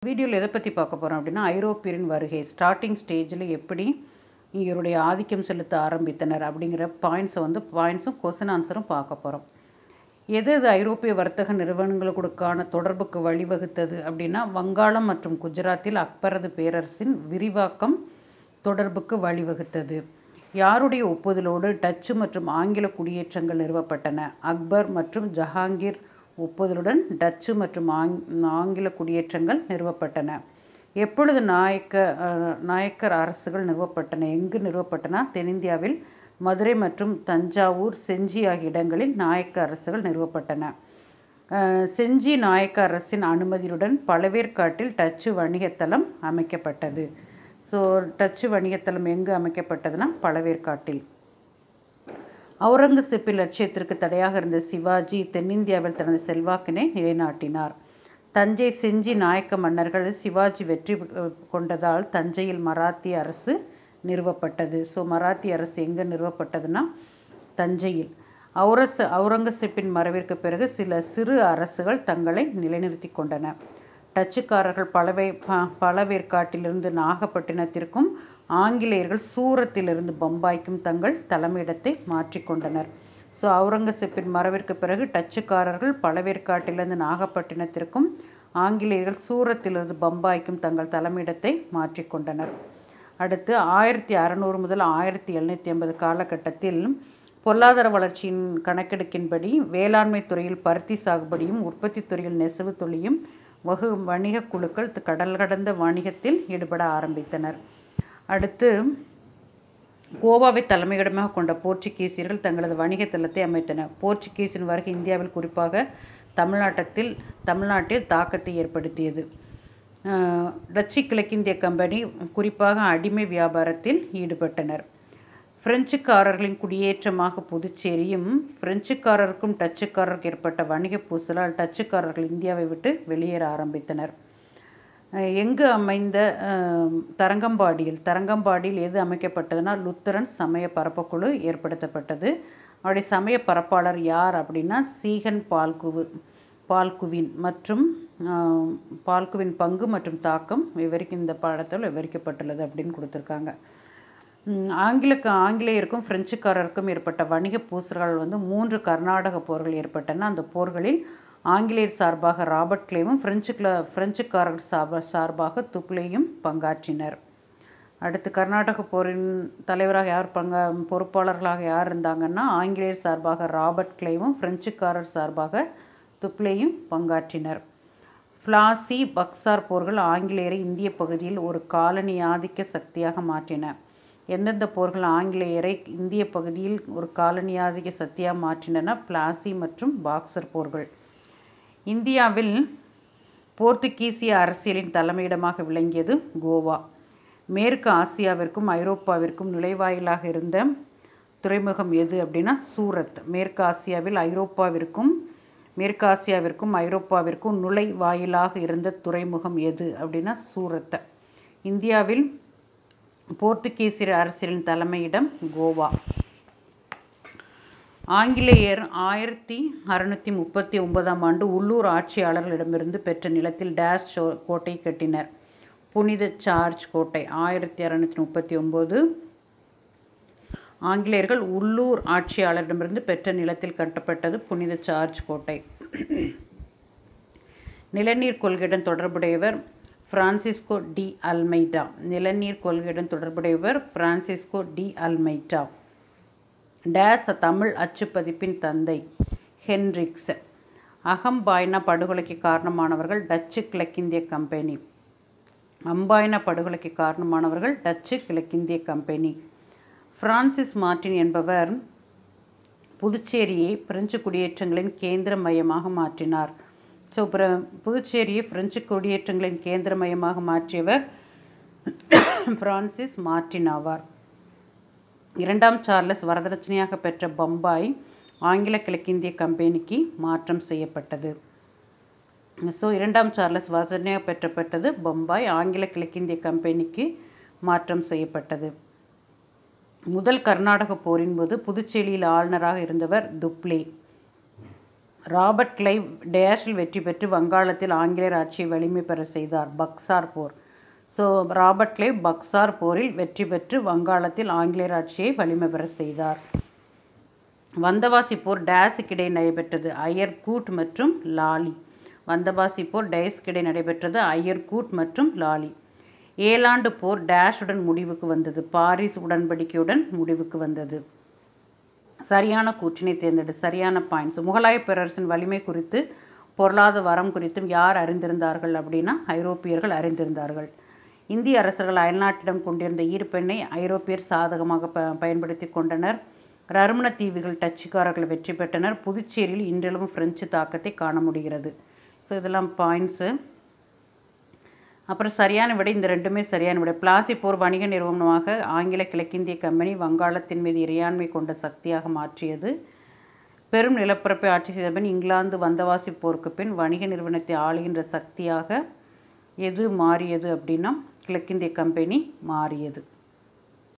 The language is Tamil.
வீடியோவில் எதை பற்றி பார்க்க போகிறோம் அப்படின்னா ஐரோப்பியரின் வருகை ஸ்டார்டிங் ஸ்டேஜில் எப்படி இவருடைய ஆதிக்கம் செலுத்த ஆரம்பித்தனர் அப்படிங்கிற பாயிண்ட்ஸை வந்து பாயிண்ட்ஸும் கொஸ்டின் ஆன்சரும் பார்க்க போகிறோம் எது எது ஐரோப்பிய வர்த்தக நிறுவனங்களுக்கான தொடர்புக்கு வழிவகுத்தது அப்படின்னா வங்காளம் மற்றும் குஜராத்தில் அக்பரது பேரரசின் விரிவாக்கம் தொடர்புக்கு வழிவகுத்தது யாருடைய ஒப்புதலோடு டச்சு மற்றும் ஆங்கில குடியேற்றங்கள் நிறுவப்பட்டன அக்பர் மற்றும் ஜஹாங்கீர் ஒப்புதலுடன் டச்சு மற்றும் ஆங் ஆங்கில குடியேற்றங்கள் நிறுவப்பட்டன எப்பொழுது நாயக்க அஹ், நாயக்கர் அரசுகள் நிறுவப்பட்டன எங்கு நிறுவப்பட்டன தென்னிந்தியாவில் மதுரை மற்றும் தஞ்சாவூர் செஞ்சி ஆகிய இடங்களில் நாயக்க அரசுகள் நிறுவப்பட்டன அஹ், செஞ்சி நாயக்க அரசின் அனுமதியுடன் பழவேற்காட்டில் டச்சு வணிகத்தலம் அமைக்கப்பட்டது ஸோ டச்சு வணிகத்தலம் எங்கு அமைக்கப்பட்டதுன்னா பழவேற்காட்டில் அவுரங்கசீப்பின் லட்சியத்திற்கு தடையாக இருந்த சிவாஜி தென்னிந்தியாவில் தனது செல்வாக்கினை நிலைநாட்டினார் தஞ்சை செஞ்சி நாயக்க மன்னர்கள் சிவாஜி வெற்றி அஹ், கொண்டதால் தஞ்சையில் மராத்திய அரசு நிறுவப்பட்டது ஸோ மராத்திய அரசு எங்கே நிறுவப்பட்டதுன்னா தஞ்சையில் அவுரச அவுரங்கசீப்பின் மறைவிற்கு பிறகு சில சிறு அரசுகள் தங்களை நிலைநிறுத்தி கொண்டன டச்சுக்காரர்கள் பழவே ப பழவேற்காட்டிலிருந்து நாகப்பட்டினத்திற்கும் ஆங்கிலேயர்கள் சூரத்திலிருந்து பம்பாய்க்கும் தங்கள் தலைமையிடத்தை மாற்றிக்கொண்டனர் ஸோ அவுரங்கசீப்பின் மறைவிற்கு பிறகு டச்சுக்காரர்கள் பழவேற்காட்டிலிருந்து நாகப்பட்டினத்திற்கும் ஆங்கிலேயர்கள் சூரத்திலிருந்து பம்பாய்க்கும் தங்கள் தலைமையிடத்தை மாற்றிக்கொண்டனர் அடுத்து ஆயிரத்தி அறநூறு முதல் ஆயிரத்தி எழுநூற்றி ஐம்பது காலகட்டத்தில் பொருளாதார வளர்ச்சியின் கணக்கெடுக்கின்படி வேளாண்மை துறையில் பருத்தி சாகுபடியும் உற்பத்தி துறையில் நெசவு தொழிலும் வகு வணிக குழுக்கள் கடல் கடந்த வணிகத்தில் ஈடுபட ஆரம்பித்தனர் அடுத்து கோவாவை தலைமையிடமாக கொண்ட போர்ச்சுகீசியர்கள் தங்களது வணிக தளத்தை அமைத்தனர் போர்ச்சுகீசின் வருகை இந்தியாவில் குறிப்பாக தமிழ்நாட்டத்தில் தமிழ்நாட்டில் தாக்கத்தை ஏற்படுத்தியது அஹ், டச்சு கிழக்கிந்திய கம்பெனி குறிப்பாக அடிமை வியாபாரத்தில் ஈடுபட்டனர் பிரெஞ்சுக்காரர்களின் குடியேற்றமாக புதுச்சேரியும் பிரெஞ்சுக்காரருக்கும் டச்சுக்காரருக்கு ஏற்பட்ட வணிக பூசலால் டச்சுக்காரர்கள் இந்தியாவை விட்டு வெளியேற ஆரம்பித்தனர் அஹ் எங்கு அமைந்த அஹ், தரங்கம்பாடியில் தரங்கம்பாடியில் எது அமைக்கப்பட்டதுன்னா லுத்தரன் சமய பரப்பக்குழு ஏற்படுத்தப்பட்டது அவருடைய சமய பரப்பாளர் யார் அப்படின்னா சீகன் பால்குவு பால்குவின் மற்றும் அஹ், பால்குவின் பங்கு மற்றும் தாக்கம் விவரிக்க இந்த பாடத்தில் விவரிக்கப்பட்டுள்ளது அப்படின்னு கொடுத்துருக்காங்க ம், ஆங்கிலக்கு ஆங்கிலேயருக்கும் பிரெஞ்சுக்காரருக்கும் ஏற்பட்ட வணிக பூசல்கள் வந்து மூன்று கர்நாடக போர்கள் ஏற்பட்டன அந்த போர்களில் ஆங்கிலேயர் சார்பாக ராபர்ட் கிளேவும் பிரெஞ்சு கிள பிரெஞ்சுக்காரர் சார்ப சார்பாக துக்ளேயும் பங்காற்றினர் அடுத்து கர்நாடக போரின் தலைவராக யார் பங்க பொறுப்பாளர்களாக யார் இருந்தாங்கன்னா ஆங்கிலேயர் சார்பாக ராபர்ட் கிளேவும் பிரெஞ்சுக்காரர் சார்பாக துக்ளேயும் பங்காற்றினர் பிளாசி பக்சார் போர்கள் ஆங்கிலேயரை இந்திய பகுதியில் ஒரு காலனி ஆதிக்க சக்தியாக மாற்றின எந்தெந்த போர்கள் ஆங்கிலேயரை இந்திய பகுதியில் ஒரு காலனி ஆதிக்க சக்தியாக மாற்றின பிளாசி மற்றும் பாக்சர் போர்கள் இந்தியாவில் போர்த்துகீசிய அரசியலின் தலைமையிடமாக விளங்கியது கோவா மேற்கு ஆசியாவிற்கும் ஐரோப்பாவிற்கும் நுழைவாயிலாக இருந்த துறைமுகம் எது அப்படின்னா சூரத் மேற்கு ஆசியாவில் ஐரோப்பாவிற்கும் மேற்கு ஆசியாவிற்கும் ஐரோப்பாவிற்கும் நுழைவாயிலாக இருந்த துறைமுகம் எது அப்படின்னா சூரத் இந்தியாவில் போர்த்துகீசிய அரசியலின் தலைமையிடம் கோவா ஆங்கிலேயர் ஆயிரத்தி அறுநூற்றி முப்பத்தி ஒன்பதாம் ஆண்டு உள்ளூர் ஆட்சியாளர்களிடமிருந்து பெற்ற நிலத்தில் டேஷ் சோ- கோட்டை கட்டினர் புனித சார்ஜ் கோட்டை ஆயிரத்தி அறுநூற்றி முப்பத்தி ஒம்பது ஆங்கிலேயர்கள் உள்ளூர் ஆட்சியாளரிடமிருந்து பெற்ற நிலத்தில் கட்டப்பட்டது புனித சார்ஜ் கோட்டை நிலநீர் கொள்கையுடன் தொடர்புடையவர் பிரான்சிஸ்கோ டி அல்மைடா நிலநீர் கொள்கையுடன் தொடர்புடையவர் பிரான்சிஸ்கோ டி அல்மைடா டேஸ் தமிழ் அச்சுப்பதிப்பின் தந்தை ஹென்ரிக்ஸ் அகம்பாய்னா படுகொலைக்கு காரணமானவர்கள் டச்சு கிழக்கிந்திய கம்பெனி அம்பாய்னா படுகொலைக்கு காரணமானவர்கள் டச்சு கிழக்கிந்திய கம்பெனி பிரான்சிஸ் மார்ட்டின் என்பவர் புதுச்சேரியை பிரெஞ்சு குடியேற்றங்களின் கேந்திர மையமாக மாற்றினார் ஸோ பிற புதுச்சேரியை பிரெஞ்சு குடியேற்றங்களின் கேந்திர மையமாக மாற்றியவர் பிரான்சிஸ் மார்ட்டின் ஆவார் இரண்டாம் சார்லஸ் வரதட்சணையாக பெற்ற பம்பாய் ஆங்கில கிழக்கிந்திய கம்பெனிக்கு மாற்றம் செய்யப்பட்டது ஸோ இரண்டாம் சார்லஸ் வரதட்சணையாக பெற்றப்பட்டது பம்பாய் ஆங்கில கிழக்கிந்திய கம்பெனிக்கு மாற்றம் செய்யப்பட்டது முதல் கர்நாடக போரின் போது புதுச்சேரியில் ஆளுநராக இருந்தவர் துப்ளே ராபர்ட் கிளைவ் டேஷில் வெற்றி பெற்று வங்காளத்தில் ஆங்கிலேயர் ஆட்சியை வலிமை பெற செய்தார் பக்சார் போர் ஸோ ராபர்ட் கிளைவ் பக்சார் போரில் வெற்றி பெற்று வங்காளத்தில் ஆங்கிலேயர் ஆட்சியை வலிமை பெற செய்தார் வந்தவாசி போர் டேஸுக்கிடையே நடைபெற்றது அயர்கூட் மற்றும் லாலி வந்தவாசி போர் டேஸுக்கிடையே நடைபெற்றது அயர்கூட் மற்றும் லாலி ஏழாண்டு போர் டேஷுடன் முடிவுக்கு வந்தது பாரிஸ் உடன்படிக்கையுடன் முடிவுக்கு வந்தது சரியான கூற்றினை தேர்ந்தெடு சரியான பாயிண்ட்ஸ் முகலாய பேரரசின் வலிமை குறித்து பொருளாதார வரம் குறித்தும் யார் அறிந்திருந்தார்கள் அப்படின்னா ஐரோப்பியர்கள் அறிந்திருந்தார்கள் இந்திய அரசர்கள் அயல்நாட்டிடம் கொண்டிருந்த ஈர்ப்பெண்ணை ஐரோப்பியர் சாதகமாக ப பயன்படுத்தி கொண்டனர் ரருமண தீவுகள் டச்சுக்காரர்கள் வெற்றி பெற்றனர் புதுச்சேரியில் இன்றளவும் பிரெஞ்சு தாக்கத்தை காண முடிகிறது ஸோ இதெல்லாம் பாயிண்ட்ஸு அப்புறம் சரியான விடை இந்த ரெண்டுமே சரியான விடை பிளாசி போர் வணிக நிறுவனமாக ஆங்கில கிழக்கிந்திய கம்பெனி வங்காளத்தின் மீது இறையாண்மை கொண்ட சக்தியாக மாற்றியது பெரும் நிலப்பரப்பை ஆட்சி செய்த பின் இங்கிலாந்து வந்தவாசி போருக்கு பின் வணிக நிறுவனத்தை ஆளுகின்ற சக்தியாக எது மாறியது அப்படின்னா கிழக்கிந்திய கம்பெனி மாறியது